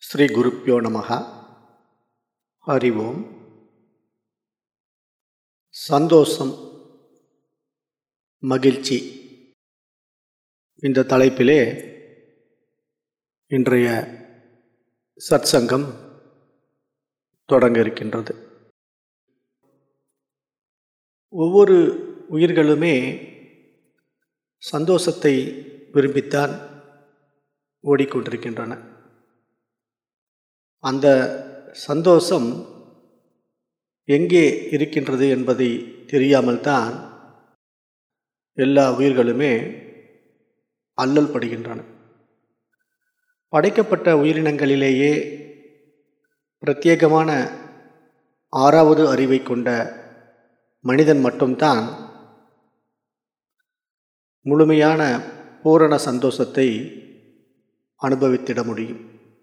ஸ்ரீ குருப்பியோ நமக ஹரி ஓம் சந்தோஷம் மகிழ்ச்சி இந்த தலைப்பிலே இன்றைய சத்சங்கம் தொடங்க இருக்கின்றது ஒவ்வொரு உயிர்களுமே சந்தோஷத்தை விரும்பித்தான் ஓடிக்கொண்டிருக்கின்றன அந்த சந்தோஷம் எங்கே இருக்கின்றது என்பதை தெரியாமல் தான் எல்லா உயிர்களுமே அல்லல் படுகின்றன படைக்கப்பட்ட உயிரினங்களிலேயே பிரத்யேகமான ஆறாவது அறிவை கொண்ட மனிதன் மட்டும்தான் முழுமையான பூரண சந்தோஷத்தை அனுபவித்திட முடியும்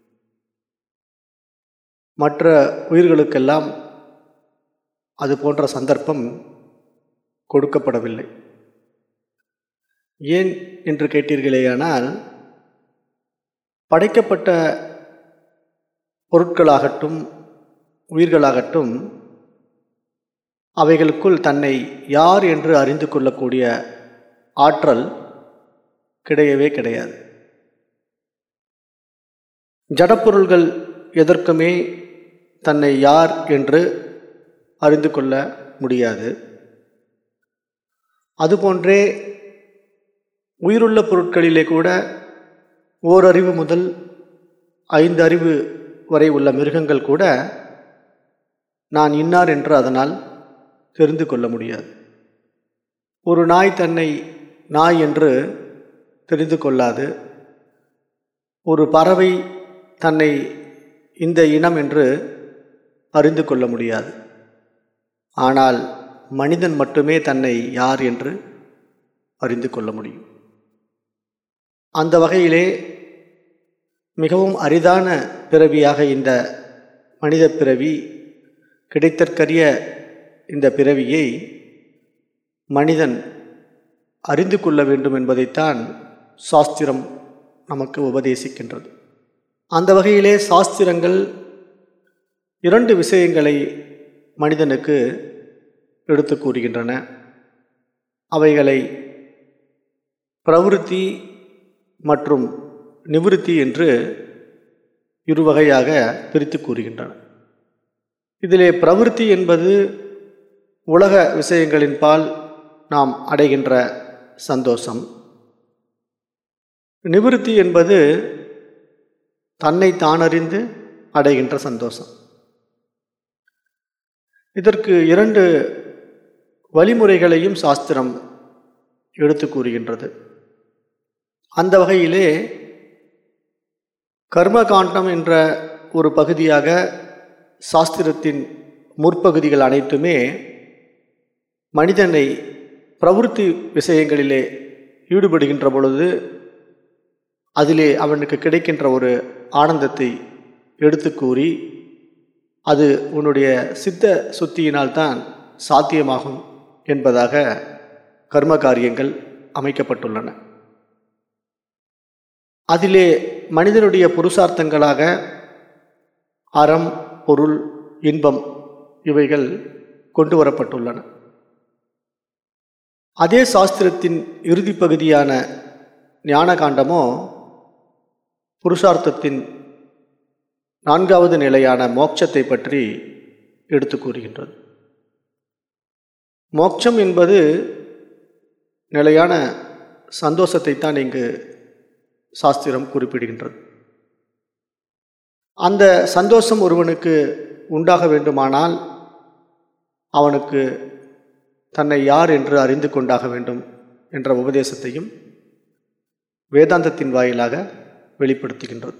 மற்ற உயிர்களுக்கெல்லாம் அது போன்ற சந்தர்ப்பம் கொடுக்கப்படவில்லை ஏன் என்று கேட்டீர்களேயானால் படைக்கப்பட்ட பொருட்களாகட்டும் உயிர்களாகட்டும் அவைகளுக்குள் தன்னை யார் என்று அறிந்து கொள்ளக்கூடிய ஆற்றல் கிடையவே கிடையாது ஜடப்பொருள்கள் எதற்குமே தன்னை யார் என்று அறிந்து கொள்ள முடியாது அதுபோன்றே உயிருள்ள பொருட்களிலே கூட ஓரறிவு முதல் ஐந்து அறிவு வரை உள்ள மிருகங்கள் கூட நான் இன்னார் என்று அதனால் தெரிந்து கொள்ள முடியாது ஒரு நாய் தன்னை நாய் என்று தெரிந்து கொள்ளாது ஒரு பறவை தன்னை இந்த இனம் என்று அறிந்து கொள்ள முடியாது ஆனால் மனிதன் மட்டுமே தன்னை யார் என்று அறிந்து கொள்ள முடியும் அந்த வகையிலே மிகவும் அரிதான பிறவியாக இந்த மனித பிறவி கிடைத்தற்கரிய இந்த பிறவியை மனிதன் அறிந்து கொள்ள வேண்டும் என்பதைத்தான் சாஸ்திரம் நமக்கு உபதேசிக்கின்றது அந்த வகையிலே சாஸ்திரங்கள் இரண்டு விஷயங்களை மனிதனுக்கு எடுத்து கூறுகின்றன அவைகளை பிரவருத்தி மற்றும் நிவிருத்தி என்று இருவகையாக பிரித்து கூறுகின்றன இதிலே பிரவருத்தி என்பது உலக விஷயங்களின் பால் நாம் அடைகின்ற சந்தோஷம் நிவிருத்தி என்பது தன்னை தானறிந்து அடைகின்ற சந்தோஷம் இதற்கு இரண்டு வழிமுறைகளையும் சாஸ்திரம் எடுத்து கூறுகின்றது அந்த வகையிலே கர்மகாண்டம் என்ற ஒரு பகுதியாக சாஸ்திரத்தின் முற்பகுதிகள் அனைத்துமே மனிதனை பிரவருத்தி விஷயங்களிலே ஈடுபடுகின்ற பொழுது அதிலே அவனுக்கு கிடைக்கின்ற ஒரு ஆனந்தத்தை எடுத்து கூறி அது உன்னுடைய சித்த சுத்தியினால் தான் சாத்தியமாகும் என்பதாக கர்ம காரியங்கள் அமைக்கப்பட்டுள்ளன அதிலே மனிதனுடைய புருஷார்த்தங்களாக அறம் பொருள் இன்பம் இவைகள் கொண்டு வரப்பட்டுள்ளன அதே சாஸ்திரத்தின் இறுதி பகுதியான ஞான காண்டமோ புருஷார்த்தத்தின் நான்காவது நிலையான மோட்சத்தை பற்றி எடுத்து கூறுகின்றது மோட்சம் என்பது நிலையான சந்தோஷத்தை தான் இங்கு சாஸ்திரம் குறிப்பிடுகின்றது அந்த சந்தோஷம் ஒருவனுக்கு உண்டாக வேண்டுமானால் அவனுக்கு தன்னை யார் என்று அறிந்து கொண்டாக வேண்டும் என்ற உபதேசத்தையும் வேதாந்தத்தின் வாயிலாக வெளிப்படுத்துகின்றது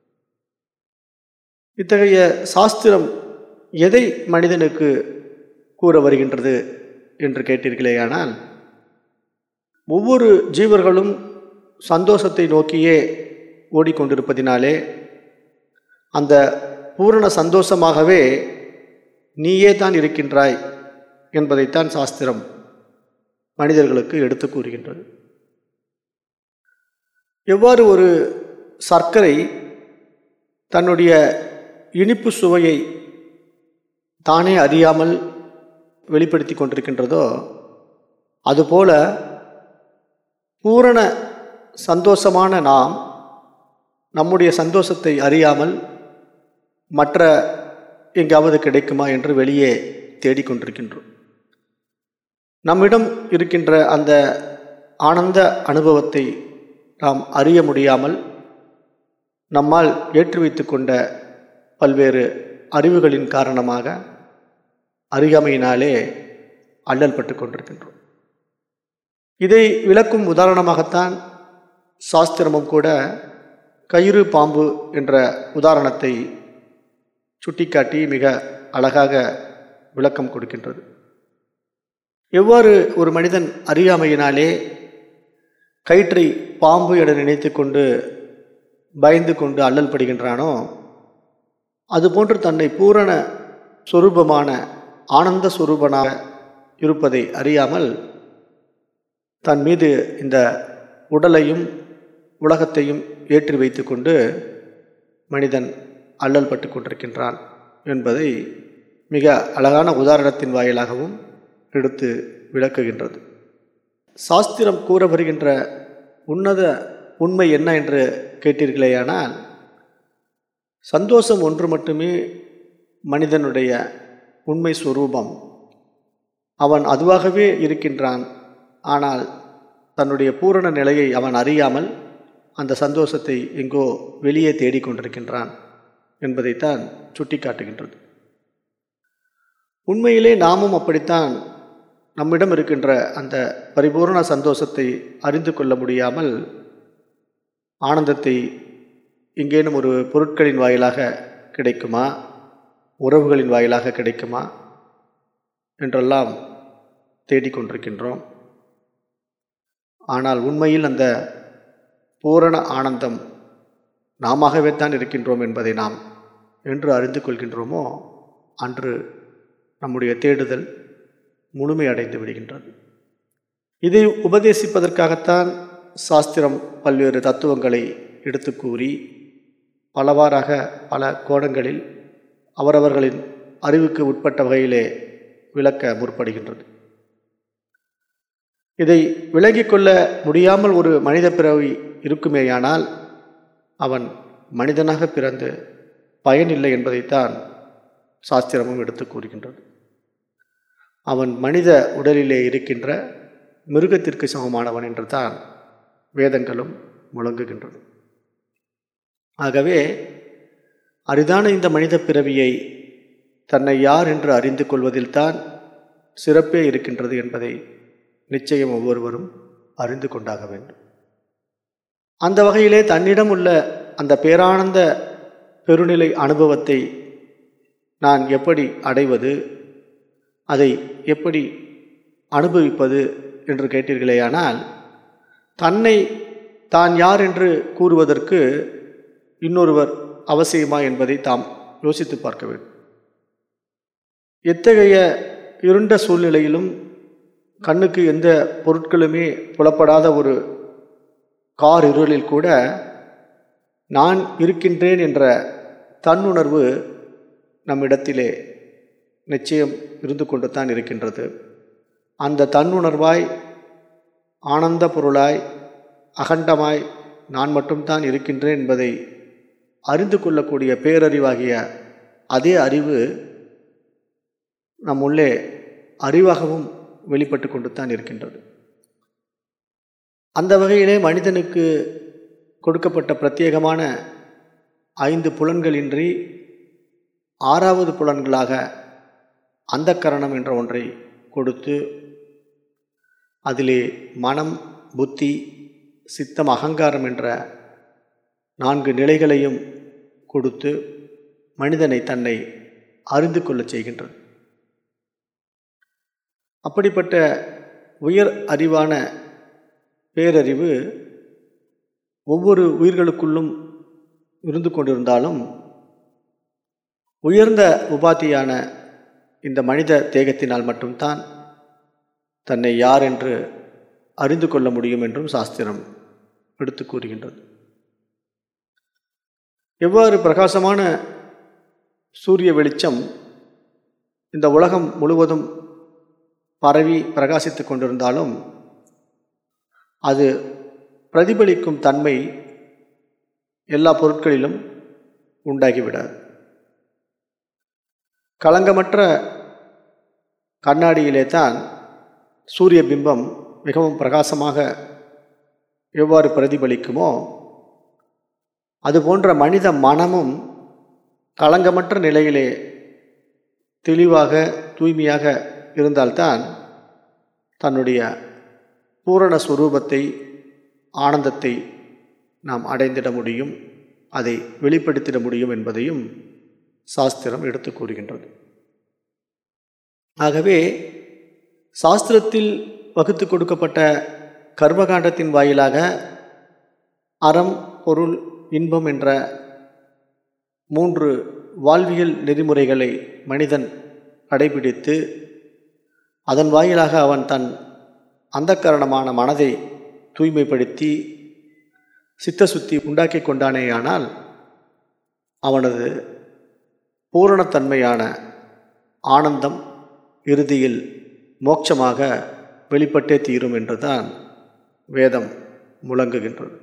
இத்தகைய சாஸ்திரம் எதை மனிதனுக்கு கூற வருகின்றது என்று கேட்டீர்களேயானால் ஒவ்வொரு ஜீவர்களும் சந்தோஷத்தை நோக்கியே ஓடிக்கொண்டிருப்பதினாலே அந்த பூரண சந்தோஷமாகவே நீயே தான் இருக்கின்றாய் என்பதைத்தான் சாஸ்திரம் மனிதர்களுக்கு எடுத்து கூறுகின்றது எவ்வாறு ஒரு சர்க்கரை தன்னுடைய இனிப்பு சுவையை தானே அறியாமல் வெளிப்படுத்தி கொண்டிருக்கின்றதோ அதுபோல பூரண சந்தோஷமான நாம் நம்முடைய சந்தோஷத்தை அறியாமல் மற்ற எங்காவது கிடைக்குமா என்று வெளியே தேடிக்கொண்டிருக்கின்றோம் நம்மிடம் இருக்கின்ற அந்த ஆனந்த அனுபவத்தை நாம் அறிய முடியாமல் நம்மால் ஏற்றி வைத்து கொண்ட பல்வேறு அறிவுகளின் காரணமாக அறியாமையினாலே அல்லல் பட்டு கொண்டிருக்கின்றோம் இதை விளக்கும் உதாரணமாகத்தான் சாஸ்திரமும் கூட கயிறு பாம்பு என்ற உதாரணத்தை சுட்டிக்காட்டி மிக அழகாக விளக்கம் கொடுக்கின்றது எவ்வாறு ஒரு மனிதன் அறியாமையினாலே கயிற்றை பாம்பு என நினைத்து கொண்டு பயந்து கொண்டு அல்லல் படுகின்றானோ அதுபோன்று தன்னை பூரண சொரூபமான ஆனந்த சொரூபனாக இருப்பதை அறியாமல் தன் மீது இந்த உடலையும் உலகத்தையும் ஏற்றி வைத்து கொண்டு மனிதன் அல்லல் பட்டு கொண்டிருக்கின்றான் என்பதை மிக அழகான உதாரணத்தின் வாயிலாகவும் எடுத்து விளக்குகின்றது சாஸ்திரம் கூற வருகின்ற உன்னத உண்மை என்ன என்று கேட்டீர்களேயானால் சந்தோஷம் ஒன்று மட்டுமே மனிதனுடைய உண்மை சுரூபம் அவன் அதுவாகவே இருக்கின்றான் ஆனால் தன்னுடைய பூரண நிலையை அவன் அறியாமல் அந்த சந்தோஷத்தை எங்கோ வெளியே தேடிக்கொண்டிருக்கின்றான் என்பதைத்தான் சுட்டி காட்டுகின்றது உண்மையிலே நாமும் அப்படித்தான் நம்மிடம் இருக்கின்ற அந்த பரிபூர்ண சந்தோஷத்தை அறிந்து கொள்ள முடியாமல் ஆனந்தத்தை எங்கேனும் ஒரு பொருட்களின் வாயிலாக கிடைக்குமா உறவுகளின் வாயிலாக கிடைக்குமா என்றெல்லாம் தேடிக்கொண்டிருக்கின்றோம் ஆனால் உண்மையில் அந்த பூரண ஆனந்தம் நாமவே தான் இருக்கின்றோம் என்பதை நாம் என்று அறிந்து கொள்கின்றோமோ அன்று நம்முடைய தேடுதல் முழுமையடைந்து விடுகின்றது இதை உபதேசிப்பதற்காகத்தான் சாஸ்திரம் பல்வேறு தத்துவங்களை எடுத்து கூறி பலவாறாக பல கோணங்களில் அவரவர்களின் அறிவுக்கு உட்பட்ட வகையிலே விளக்க முற்படுகின்றது இதை விளங்கிக் கொள்ள முடியாமல் ஒரு மனித பிறவி இருக்குமேயானால் அவன் மனிதனாக பிறந்து பயனில்லை என்பதைத்தான் சாஸ்திரமும் எடுத்து கூறுகின்றது அவன் மனித உடலிலே இருக்கின்ற மிருகத்திற்கு சமமானவன் என்று தான் வேதங்களும் முழங்குகின்றது ஆகவே அரிதான இந்த மனித பிறவியை தன்னை யார் என்று அறிந்து கொள்வதில்தான் சிறப்பே இருக்கின்றது என்பதை நிச்சயம் ஒவ்வொருவரும் அறிந்து கொண்டாக வேண்டும் அந்த வகையிலே தன்னிடம் உள்ள அந்த பேரானந்த பெருநிலை அனுபவத்தை நான் எப்படி அடைவது அதை எப்படி அனுபவிப்பது என்று கேட்டீர்களேயானால் தன்னை தான் யார் என்று கூறுவதற்கு இன்னொருவர் அவசியமா என்பதை தாம் யோசித்து பார்க்க வேண்டும் எத்தகைய இருண்ட சூழ்நிலையிலும் கண்ணுக்கு எந்த பொருட்களுமே புலப்படாத ஒரு கார் இருளில் கூட நான் இருக்கின்றேன் என்ற தன்னுணர்வு நம்மிடத்திலே நிச்சயம் இருந்து கொண்டு தான் இருக்கின்றது அந்த தன்னுணர்வாய் ஆனந்த பொருளாய் அகண்டமாய் நான் மட்டும்தான் இருக்கின்றேன் என்பதை அறிந்து கொள்ளக்கூடிய பேரறிவாகிய அதே அறிவு நம் உள்ளே அறிவாகவும் வெளிப்பட்டு கொண்டு தான் இருக்கின்றது அந்த வகையிலே மனிதனுக்கு கொடுக்கப்பட்ட பிரத்யேகமான ஐந்து புலன்களின்றி ஆறாவது புலன்களாக அந்த கரணம் என்ற ஒன்றை கொடுத்து அதிலே மனம் புத்தி சித்தம் அகங்காரம் என்ற நான்கு நிலைகளையும் கொடுத்து மனிதனை தன்னை அறிந்து கொள்ளச் செய்கின்றது அப்படிப்பட்ட உயர் அறிவான பேரறிவு ஒவ்வொரு உயிர்களுக்குள்ளும் இருந்து கொண்டிருந்தாலும் உயர்ந்த உபாதியான இந்த மனித தேகத்தினால் மட்டும்தான் தன்னை யார் என்று அறிந்து கொள்ள முடியும் என்றும் சாஸ்திரம் எடுத்து கூறுகின்றது எவ்வாறு பிரகாசமான சூரிய வெளிச்சம் இந்த உலகம் முழுவதும் பரவி பிரகாசித்து கொண்டிருந்தாலும் அது பிரதிபலிக்கும் தன்மை எல்லா பொருட்களிலும் உண்டாகிவிடாது களங்கமற்ற கண்ணாடியிலே தான் சூரிய பிம்பம் மிகவும் பிரகாசமாக எவ்வாறு பிரதிபலிக்குமோ அதுபோன்ற மனித மனமும் களங்கமற்ற நிலையிலே தெளிவாக தூய்மையாக இருந்தால்தான் தன்னுடைய பூரண சுரூபத்தை ஆனந்தத்தை நாம் அடைந்திட முடியும் அதை வெளிப்படுத்திட முடியும் என்பதையும் சாஸ்திரம் எடுத்து கூறுகின்றது ஆகவே சாஸ்திரத்தில் வகுத்து கொடுக்கப்பட்ட கர்மகாண்டத்தின் வாயிலாக அறம் பொருள் இன்பம் என்ற மூன்று வாழ்வியல் நெறிமுறைகளை மனிதன் கடைபிடித்து அதன் வாயிலாக அவன் தன் அந்தக்கரணமான மனதை தூய்மைப்படுத்தி சித்த சுத்தி உண்டாக்கி கொண்டானேயானால் அவனது பூரணத்தன்மையான ஆனந்தம் இறுதியில் மோட்சமாக வெளிப்பட்டே தீரும் என்றுதான் வேதம் முழங்குகின்றது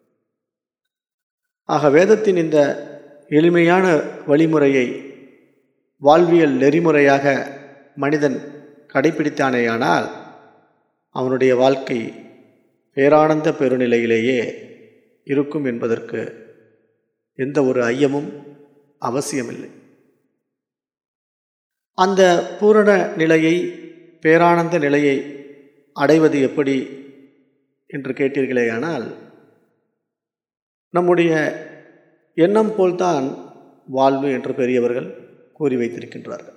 ஆக வேதத்தின் இந்த எளிமையான வழிமுறையை வாழ்வியல் நெறிமுறையாக மனிதன் கடைபிடித்தானேயானால் அவனுடைய வாழ்க்கை பேரானந்த பெருநிலையிலேயே இருக்கும் என்பதற்கு எந்த ஒரு ஐயமும் அவசியமில்லை அந்த பூரண நிலையை பேரானந்த நிலையை அடைவது எப்படி என்று கேட்டீர்களேயானால் நம்முடைய எண்ணம் போல்தான் வாழ்வு என்று பெரியவர்கள் கூறி வைத்திருக்கின்றார்கள்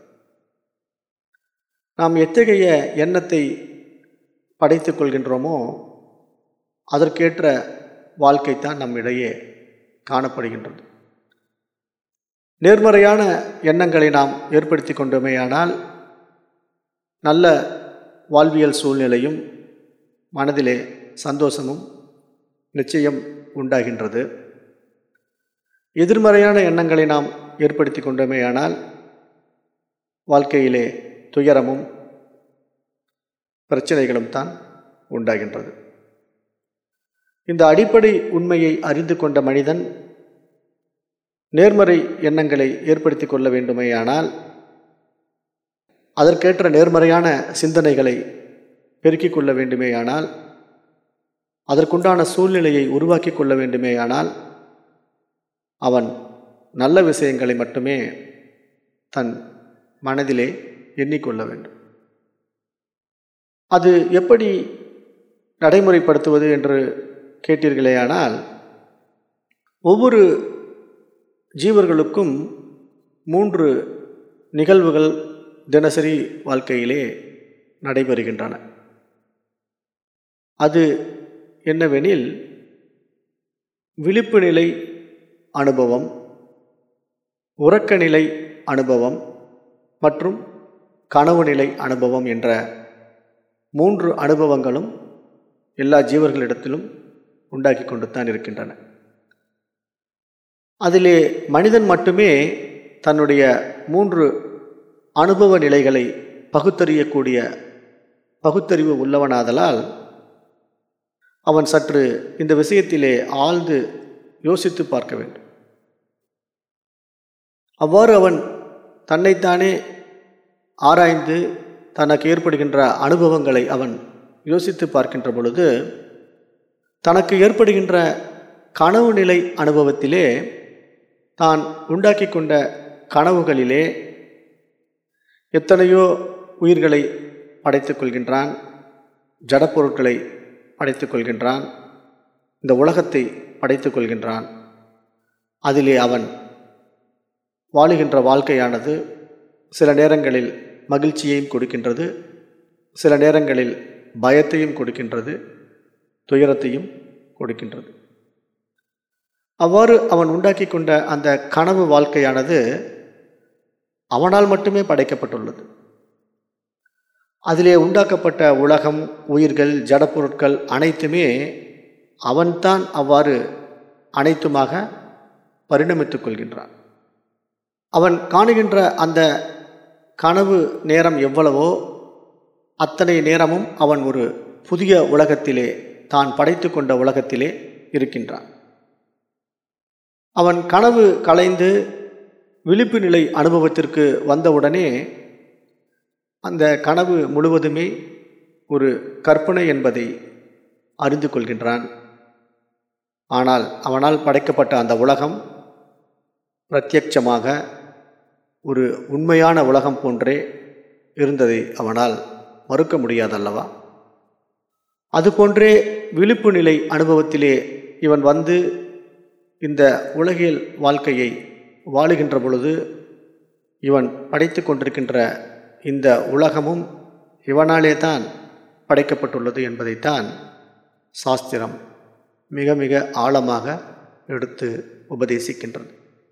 நாம் எத்தகைய எண்ணத்தை படைத்துக் கொள்கின்றோமோ அதற்கேற்ற வாழ்க்கைத்தான் நம்மிடையே காணப்படுகின்றது நேர்மறையான எண்ணங்களை நாம் ஏற்படுத்தி கொண்டோமேயானால் நல்ல வாழ்வியல் சூழ்நிலையும் மனதிலே சந்தோஷமும் நிச்சயம் உண்டாகின்றது எதிர்மறையான எண்ணங்களை நாம் ஏற்படுத்தி கொண்டோமேயானால் வாழ்க்கையிலே துயரமும் பிரச்சனைகளும் தான் உண்டாகின்றது இந்த அடிப்படை உண்மையை அறிந்து கொண்ட மனிதன் நேர்மறை எண்ணங்களை ஏற்படுத்தி கொள்ள வேண்டுமேயானால் அதற்கேற்ற நேர்மறையான சிந்தனைகளை பெருக்கிக் கொள்ள வேண்டுமேயானால் அதற்குண்டான சூழ்நிலையை உருவாக்கி கொள்ள வேண்டுமேயானால் அவன் நல்ல விஷயங்களை மட்டுமே தன் மனதிலே எண்ணிக்கொள்ள வேண்டும் அது எப்படி நடைமுறைப்படுத்துவது என்று கேட்டீர்களேயானால் ஒவ்வொரு ஜீவர்களுக்கும் மூன்று நிகழ்வுகள் தினசரி வாழ்க்கையிலே நடைபெறுகின்றன அது என்னவெனில் விழிப்பு நிலை அனுபவம் உறக்க நிலை அனுபவம் மற்றும் கனவு நிலை அனுபவம் என்ற மூன்று அனுபவங்களும் எல்லா ஜீவர்களிடத்திலும் உண்டாக்கி கொண்டு தான் இருக்கின்றன அதிலே மனிதன் மட்டுமே தன்னுடைய மூன்று அனுபவ நிலைகளை பகுத்தறியக்கூடிய பகுத்தறிவு உள்ளவனாதலால் அவன் சற்று இந்த விஷயத்திலே ஆழ்ந்து யோசித்து பார்க்க வேண்டும் அவ்வாறு அவன் தன்னைத்தானே ஆராய்ந்து தனக்கு ஏற்படுகின்ற அனுபவங்களை அவன் யோசித்து பார்க்கின்ற பொழுது தனக்கு ஏற்படுகின்ற கனவு நிலை அனுபவத்திலே தான் உண்டாக்கி கொண்ட கனவுகளிலே எத்தனையோ உயிர்களை படைத்துக் கொள்கின்றான் ஜடப்பொருட்களை படைத்துக் கொள்கின்றான் இந்த உலகத்தை படைத்துக் கொள்கின்றான் அதிலே அவன் வாழுகின்ற வாழ்க்கையானது சில நேரங்களில் மகிழ்ச்சியையும் கொடுக்கின்றது சில நேரங்களில் பயத்தையும் கொடுக்கின்றது துயரத்தையும் கொடுக்கின்றது அவ்வாறு அவன் உண்டாக்கி கொண்ட அந்த கனவு வாழ்க்கையானது அவனால் மட்டுமே படைக்கப்பட்டுள்ளது அதிலே உண்டாக்கப்பட்ட உலகம் உயிர்கள் ஜடப்பொருட்கள் அனைத்துமே அவன்தான் அவ்வாறு அனைத்துமாக பரிணமித்துக் கொள்கின்றான் அவன் காணுகின்ற அந்த கனவு நேரம் எவ்வளவோ அத்தனை நேரமும் அவன் ஒரு புதிய உலகத்திலே தான் படைத்து கொண்ட உலகத்திலே இருக்கின்றான் அவன் கனவு கலைந்து விழிப்பு நிலை அனுபவத்திற்கு வந்தவுடனே அந்த கனவு முழுவதுமே ஒரு கற்பனை என்பதை அறிந்து கொள்கின்றான் ஆனால் அவனால் படைக்கப்பட்ட அந்த உலகம் பிரத்யட்சமாக ஒரு உண்மையான உலகம் போன்றே இருந்ததை அவனால் மறுக்க முடியாதல்லவா அதுபோன்றே விழிப்பு நிலை அனுபவத்திலே இவன் வந்து இந்த உலகியல் வாழ்க்கையை வாழுகின்ற பொழுது இவன் படைத்து கொண்டிருக்கின்ற இந்த உலகமும் இவனாலே தான் படைக்கப்பட்டுள்ளது என்பதைத்தான் சாஸ்திரம் மிக மிக ஆழமாக எடுத்து உபதேசிக்கின்றது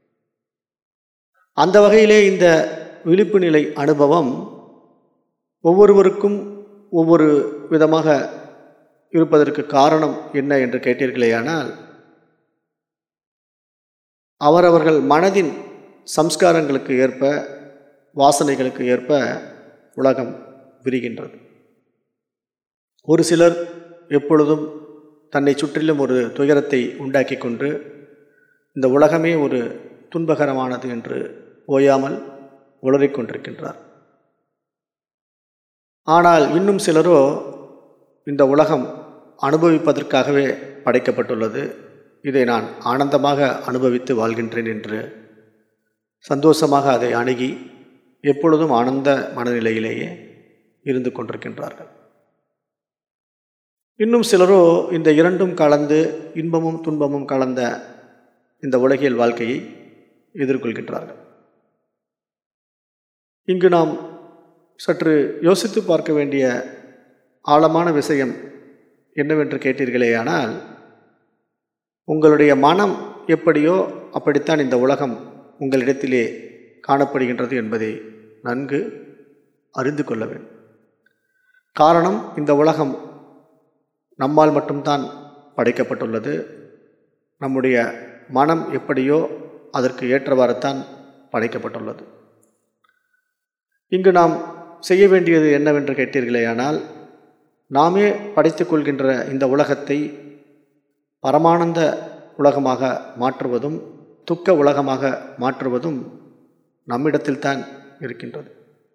அந்த வகையிலே இந்த விழிப்பு நிலை அனுபவம் ஒவ்வொருவருக்கும் ஒவ்வொரு விதமாக இருப்பதற்கு காரணம் என்ன என்று கேட்டீர்களேயானால் அவரவர்கள் மனதின் சம்ஸ்காரங்களுக்கு ஏற்ப வாசனைகளுக்கு ஏற்ப உலகம் விரிகின்றது ஒரு சிலர் எப்பொழுதும் தன்னை சுற்றிலும் ஒரு துயரத்தை உண்டாக்கி கொண்டு இந்த உலகமே ஒரு துன்பகரமானது என்று ஓயாமல் உளறிக் கொண்டிருக்கின்றார் ஆனால் இன்னும் சிலரோ இந்த உலகம் அனுபவிப்பதற்காகவே படைக்கப்பட்டுள்ளது இதை நான் ஆனந்தமாக அனுபவித்து வாழ்கின்றேன் என்று சந்தோஷமாக அதை அணுகி எப்பொழுதும் ஆனந்த மனநிலையிலேயே இருந்து கொண்டிருக்கின்றார்கள் இன்னும் சிலரோ இந்த இரண்டும் கலந்து இன்பமும் துன்பமும் கலந்த இந்த உலகியல் வாழ்க்கையை எதிர்கொள்கின்றார்கள் இங்கு நாம் சற்று யோசித்து பார்க்க வேண்டிய ஆழமான விஷயம் என்னவென்று கேட்டீர்களேயானால் உங்களுடைய மனம் எப்படியோ அப்படித்தான் இந்த உலகம் உங்களிடத்திலே காணப்படுகின்றது என்பதை நன்கு அறிந்து கொள்ள வேண்டும் காரணம் இந்த உலகம் நம்மால் மட்டும்தான் படைக்கப்பட்டுள்ளது நம்முடைய மனம் எப்படியோ அதற்கு ஏற்றவாறுத்தான் படைக்கப்பட்டுள்ளது இங்கு நாம் செய்ய வேண்டியது என்னவென்று கேட்டீர்களேயானால் நாமே படைத்துக் கொள்கின்ற இந்த உலகத்தை பரமானந்த உலகமாக மாற்றுவதும் துக்க உலகமாக மாற்றுவதும் நம்மிடத்தில்தான் இருக்கின்றது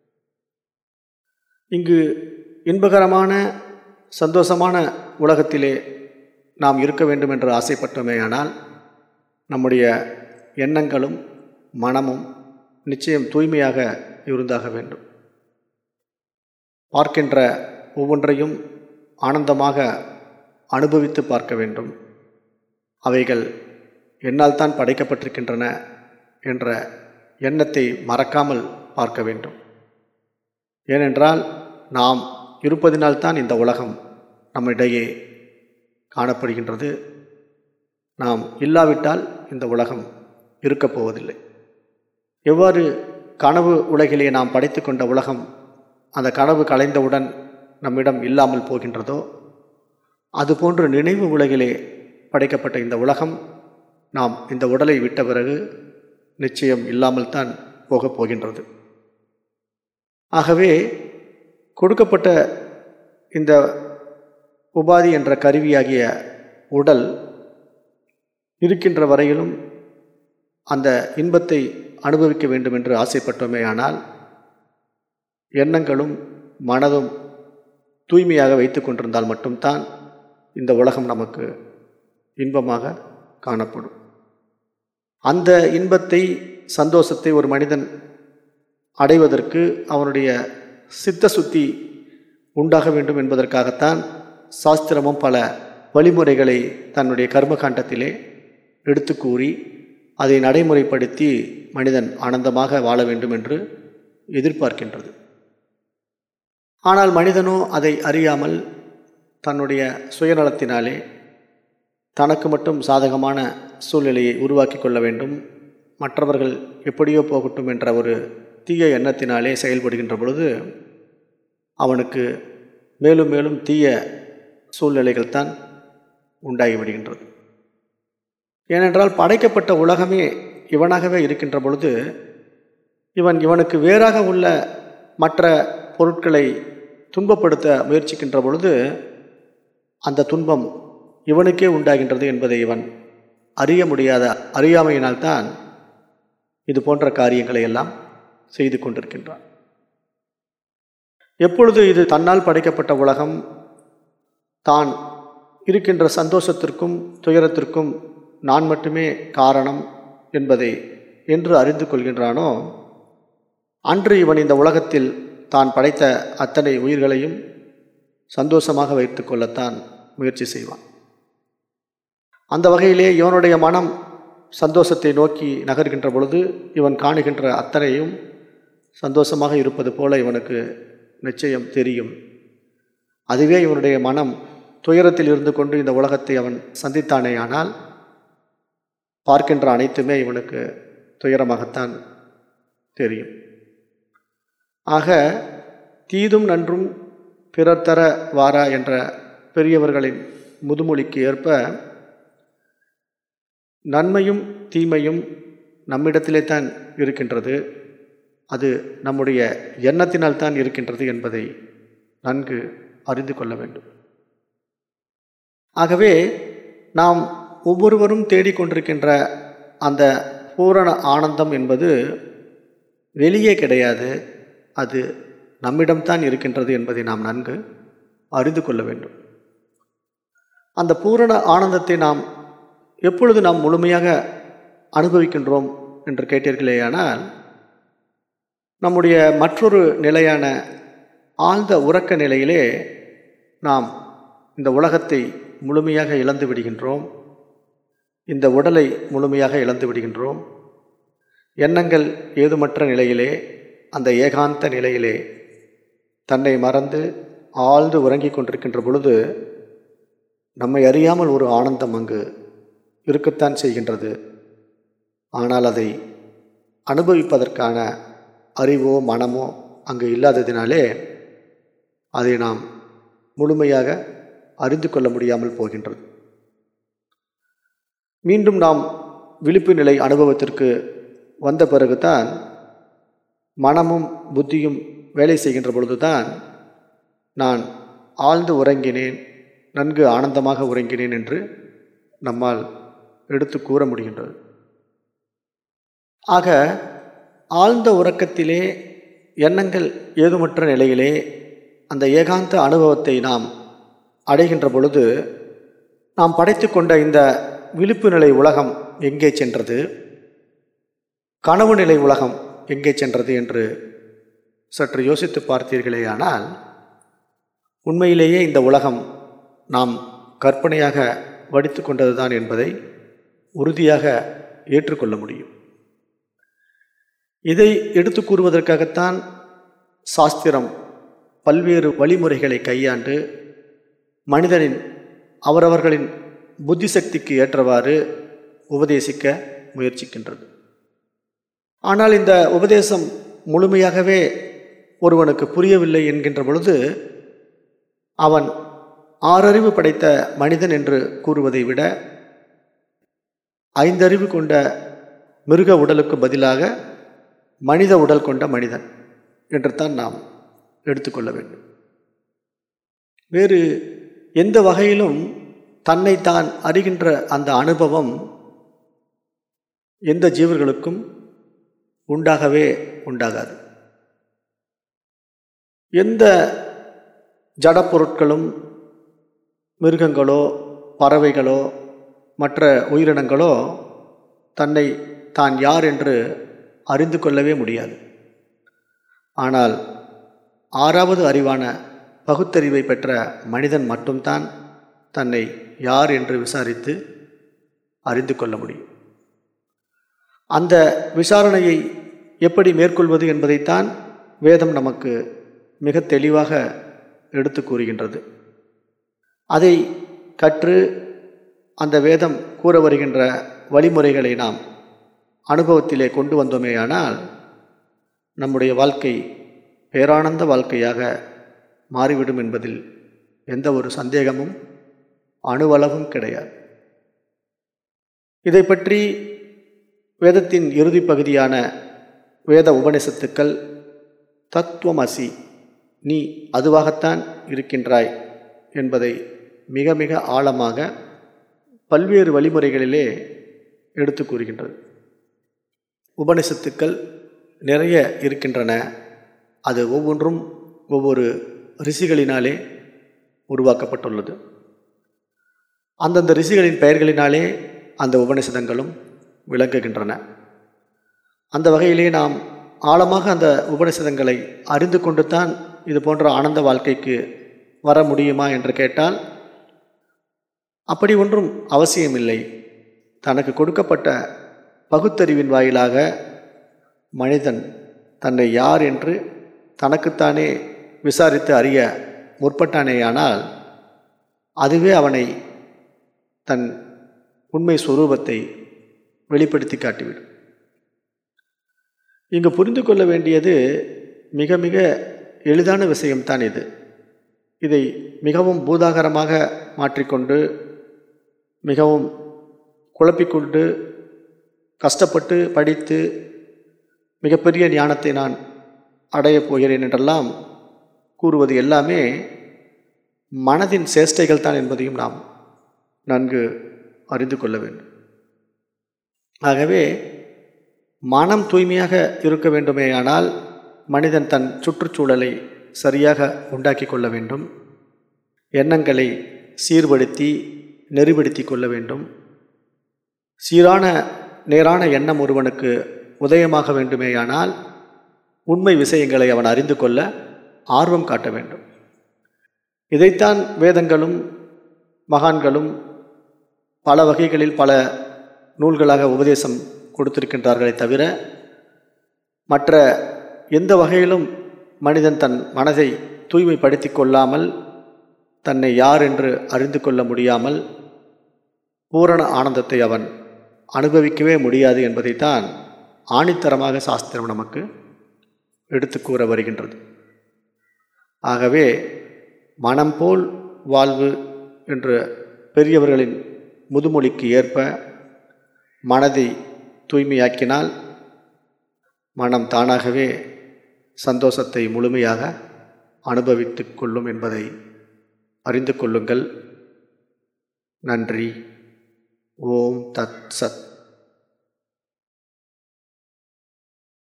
இங்கு இன்பகரமான சந்தோஷமான உலகத்திலே நாம் இருக்க வேண்டும் என்று ஆசைப்பட்டோமேயானால் நம்முடைய எண்ணங்களும் மனமும் நிச்சயம் தூய்மையாக இருந்தாக வேண்டும் பார்க்கின்ற ஒவ்வொன்றையும் ஆனந்தமாக அனுபவித்து பார்க்க வேண்டும் அவைகள் என்னால் தான் படைக்கப்பட்டிருக்கின்றன என்ற எண்ணத்தை மறக்காமல் பார்க்க வேண்டும் ஏனென்றால் நாம் இருப்பதினால்தான் இந்த உலகம் நம்மிடையே காணப்படுகின்றது நாம் இல்லாவிட்டால் இந்த உலகம் இருக்கப் போவதில்லை எவ்வாறு கனவு உலகிலே நாம் படைத்து கொண்ட உலகம் அந்த கனவு கலைந்தவுடன் நம்மிடம் இல்லாமல் போகின்றதோ அதுபோன்று நினைவு உலகிலே படைக்கப்பட்ட இந்த உலகம் நாம் இந்த உடலை விட்ட பிறகு நிச்சயம் இல்லாமல் தான் போகப் போகின்றது ஆகவே கொடுக்கப்பட்ட இந்த உபாதி என்ற கருவியாகிய உடல் இருக்கின்ற வரையிலும் அந்த இன்பத்தை அனுபவிக்க வேண்டும் என்று ஆசைப்பட்டோமே ஆனால் எண்ணங்களும் மனதும் தூய்மையாக வைத்து கொண்டிருந்தால் மட்டும்தான் இந்த உலகம் நமக்கு இன்பமாக காணப்படும் அந்த இன்பத்தை சந்தோஷத்தை ஒரு மனிதன் அடைவதற்கு அவனுடைய சித்த சுத்தி உண்டாக வேண்டும் என்பதற்காகத்தான் சாஸ்திரமும் பல வழிமுறைகளை தன்னுடைய கர்மகாண்டத்திலே எடுத்து கூறி அதை நடைமுறைப்படுத்தி மனிதன் ஆனந்தமாக வாழ வேண்டும் என்று எதிர்பார்க்கின்றது ஆனால் மனிதனோ அதை அறியாமல் தன்னுடைய சுயநலத்தினாலே தனக்கு மட்டும் சாதகமான சூழ்நிலையை உருவாக்கி கொள்ள வேண்டும் மற்றவர்கள் எப்படியோ போகட்டும் என்ற ஒரு தீய எண்ணத்தினாலே செயல்படுகின்ற பொழுது அவனுக்கு மேலும் மேலும் தீய சூழ்நிலைகள் தான் உண்டாகிவிடுகின்றது ஏனென்றால் படைக்கப்பட்ட உலகமே இவனாகவே இருக்கின்ற பொழுது இவன் இவனுக்கு வேறாக உள்ள மற்ற பொருட்களை துன்பப்படுத்த முயற்சிக்கின்ற பொழுது அந்த துன்பம் இவனுக்கே உண்டாகின்றது என்பதை இவன் அறிய முடியாத அறியாமையினால்தான் இது போன்ற காரியங்களை எல்லாம் செய்து கொண்டிருக்கின்றான் எப்பொழுது இது தன்னால் படைக்கப்பட்ட உலகம் தான் இருக்கின்ற சந்தோஷத்திற்கும் துயரத்திற்கும் நான் மட்டுமே காரணம் என்பதை என்று அறிந்து கொள்கின்றானோ அன்று இவன் இந்த உலகத்தில் தான் படைத்த அத்தனை உயிர்களையும் சந்தோஷமாக வைத்து கொள்ளத்தான் முயற்சி செய்வான் அந்த வகையிலே இவனுடைய மனம் சந்தோஷத்தை நோக்கி நகர்கின்ற பொழுது இவன் காணுகின்ற அத்தனையும் சந்தோஷமாக இருப்பது போல இவனுக்கு நிச்சயம் தெரியும் அதுவே இவனுடைய மனம் துயரத்தில் இருந்து கொண்டு இந்த உலகத்தை அவன் சந்தித்தானே ஆனால் பார்க்கின்ற அனைத்துமே இவனுக்கு துயரமாகத்தான் தெரியும் ஆக தீதும் நன்றும் பிறர் தர வாரா என்ற பெரியவர்களின் முதுமொழிக்கு ஏற்ப நன்மையும் தீமையும் நம்மிடத்திலே தான் இருக்கின்றது அது நம்முடைய எண்ணத்தினால் தான் இருக்கின்றது என்பதை நன்கு அறிந்து கொள்ள வேண்டும் ஆகவே நாம் ஒவ்வொருவரும் தேடிக்கொண்டிருக்கின்ற அந்த பூரண ஆனந்தம் என்பது வெளியே கிடையாது அது நம்மிடம்தான் இருக்கின்றது என்பதை நாம் நன்கு அறிந்து கொள்ள வேண்டும் அந்த பூரண ஆனந்தத்தை நாம் எப்பொழுது நாம் முழுமையாக அனுபவிக்கின்றோம் என்று கேட்டீர்களேயானால் நம்முடைய மற்றொரு நிலையான ஆழ்ந்த உறக்க நிலையிலே நாம் இந்த உலகத்தை முழுமையாக இழந்து விடுகின்றோம் இந்த உடலை முழுமையாக இழந்து விடுகின்றோம் எண்ணங்கள் ஏதுமற்ற நிலையிலே அந்த ஏகாந்த நிலையிலே தன்னை மறந்து ஆழ்ந்து உறங்கிக் கொண்டிருக்கின்ற பொழுது நம்மை அறியாமல் ஒரு ஆனந்தம் அங்கு இருக்கத்தான் செய்கின்றது ஆனால் அதை அனுபவிப்பதற்கான அறிவோ மனமோ அங்கு இல்லாததினாலே அதை நாம் முழுமையாக அறிந்து கொள்ள முடியாமல் போகின்றது மீண்டும் நாம் விழிப்பு நிலை அனுபவத்திற்கு வந்த பிறகுதான் மனமும் புத்தியும் வேலை செய்கின்ற பொழுதுதான் நான் ஆழ்ந்து உறங்கினேன் நன்கு ஆனந்தமாக உறங்கினேன் என்று நம்மால் எடுத்து கூற முடிகின்றது ஆக ஆழ்ந்த உறக்கத்திலே எண்ணங்கள் ஏதுமற்ற நிலையிலே அந்த ஏகாந்த அனுபவத்தை நாம் அடைகின்ற பொழுது நாம் படைத்து கொண்ட இந்த விழிப்பு நிலை உலகம் எங்கே சென்றது கனவு நிலை உலகம் எங்கே சென்றது என்று சற்று யோசித்து பார்த்தீர்களேயானால் உண்மையிலேயே இந்த உலகம் நாம் கற்பனையாக வடித்து கொண்டதுதான் என்பதை உறுதியாக ஏற்றுக்கொள்ள முடியும் இதை எடுத்து கூறுவதற்காகத்தான் சாஸ்திரம் பல்வேறு வழிமுறைகளை கையாண்டு மனிதனின் அவரவர்களின் புத்தி சக்திக்கு ஏற்றவாறு உபதேசிக்க முயற்சிக்கின்றது ஆனால் இந்த உபதேசம் முழுமையாகவே ஒருவனுக்கு புரியவில்லை என்கின்ற பொழுது அவன் ஆறறிவு படைத்த மனிதன் என்று கூறுவதை விட ஐந்தறிவு கொண்ட மிருக உடலுக்கு பதிலாக மனித உடல் கொண்ட மனிதன் என்று தான் நாம் எடுத்துக்கொள்ள வேண்டும் வேறு எந்த வகையிலும் தன்னை தான் அறிகின்ற அந்த அனுபவம் எந்த ஜீவர்களுக்கும் உண்டாகவே உண்டாகாது எந்த ஜடப்பொருட்களும் மிருகங்களோ பறவைகளோ மற்ற உயிரினங்களோ தன்னை தான் யார் என்று அறிந்து கொள்ளவே முடியாது ஆனால் ஆறாவது அறிவான பகுத்தறிவை பெற்ற மனிதன் மட்டும்தான் தன்னை யார் என்று விசாரித்து அறிந்து கொள்ள முடியும் அந்த விசாரணையை எப்படி மேற்கொள்வது என்பதைத்தான் வேதம் நமக்கு மிக தெளிவாக எடுத்து கூறுகின்றது அதை கற்று அந்த வேதம் கூற வருகின்ற வழிமுறைகளை நாம் அனுபவத்திலே கொண்டு வந்தோமேயானால் நம்முடைய வாழ்க்கை பேரானந்த வாழ்க்கையாக மாறிவிடும் என்பதில் எந்த ஒரு சந்தேகமும் அணுவளவும் கிடையாது இதை பற்றி வேதத்தின் இறுதி பகுதியான வேத உபநிஷத்துக்கள் தத்துவமசி நீ அதுவாகத்தான் இருக்கின்றாய் என்பதை மிக மிக ஆழமாக பல்வேறு வழிமுறைகளிலே எடுத்து கூறுகின்றது உபனிஷத்துக்கள் நிறைய இருக்கின்றன அது ஒவ்வொன்றும் ஒவ்வொரு ரிஷிகளினாலே உருவாக்கப்பட்டுள்ளது அந்தந்த ரிஷிகளின் பெயர்களினாலே அந்த உபனிஷதங்களும் விளங்குகின்றன அந்த வகையிலே நாம் ஆழமாக அந்த உபனிஷதங்களை அறிந்து கொண்டு தான் இது போன்ற ஆனந்த வாழ்க்கைக்கு வர முடியுமா என்று கேட்டால் அப்படி ஒன்றும் அவசியமில்லை தனக்கு கொடுக்கப்பட்ட பகுத்தறிவின் வாயிலாக மனிதன் தன்னை யார் என்று தனக்குத்தானே விசாரித்து அறிய முற்பட்டானேயானால் அதுவே அவனை தன் உண்மை சுரூபத்தை வெளிப்படுத்தி காட்டிவிடும் இங்கு புரிந்து கொள்ள வேண்டியது மிக மிக எளிதான விஷயம்தான் இது இதை மிகவும் பூதாகரமாக மாற்றிக்கொண்டு மிகவும் குழப்பிக்கொண்டு கஷ்டப்பட்டு படித்து மிகப்பெரிய ஞானத்தை நான் அடையப் போகிறேன் என்றெல்லாம் கூறுவது எல்லாமே மனதின் சேஷ்டைகள் தான் என்பதையும் நாம் நன்கு அறிந்து கொள்ள வேண்டும் ஆகவே மனம் தூய்மையாக இருக்க வேண்டுமேயானால் மனிதன் தன் சுற்றுச்சூழலை சரியாக உண்டாக்கி கொள்ள வேண்டும் எண்ணங்களை சீர்படுத்தி நெறிப்படுத்தி கொள்ள வேண்டும் சீரான நேரான எண்ணம் ஒருவனுக்கு உதயமாக வேண்டுமேயானால் உண்மை விஷயங்களை அவன் அறிந்து கொள்ள ஆர்வம் காட்ட வேண்டும் இதைத்தான் வேதங்களும் மகான்களும் பல வகைகளில் பல நூல்களாக உபதேசம் கொடுத்திருக்கின்றார்களே தவிர மற்ற எந்த வகையிலும் மனிதன் தன் மனதை தூய்மைப்படுத்தி கொள்ளாமல் தன்னை யார் என்று அறிந்து கொள்ள முடியாமல் பூரண ஆனந்தத்தை அவன் அனுபவிக்கவே முடியாது என்பதைத்தான் ஆணித்தரமாக சாஸ்திரம் நமக்கு எடுத்து கூற வருகின்றது ஆகவே மனம் போல் வாழ்வு என்ற பெரியவர்களின் முதுமொழிக்கு ஏற்ப மனதை தூய்மையாக்கினால் மனம் தானாகவே சந்தோஷத்தை முழுமையாக அனுபவித்து கொள்ளும் என்பதை அறிந்து கொள்ளுங்கள் நன்றி ஓம் தத் சத்